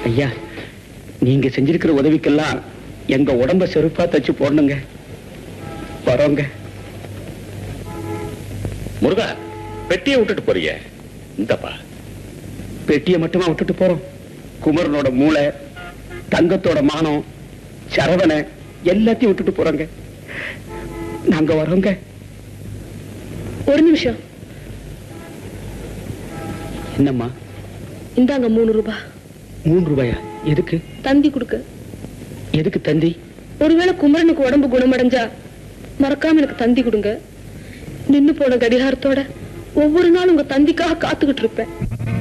ஐயா நீங்க செஞ்சிருக்கிற உதவிக்கெல்லாம் எங்க உடம்ப செருப்பா தச்சு போடணுங்க வரோங்க முருகா பெட்டியை விட்டுட்டு போறிய இந்தப்பா பெட்டியை மட்டுமா விட்டுட்டு போறோம் குமரனோட மூளை தங்கத்தோட மானம் சரவணை எல்லாத்தையும் விட்டுட்டு போறோங்க நாங்க வரோங்க ஒரு நிமிஷம் என்னம்மா இந்தாங்க மூணு ரூபாய் மூணு ரூபாயா எதுக்கு தந்தி கொடுக்க எதுக்கு தந்தி ஒருவேளை குமரனுக்கு உடம்பு குணமடைஞ்சா மறக்காம எனக்கு தந்தி கொடுங்க நின்னு போன கடிகாரத்தோட ஒவ்வொரு நாளும் உங்க தந்திக்காக காத்துக்கிட்டு இருப்பேன்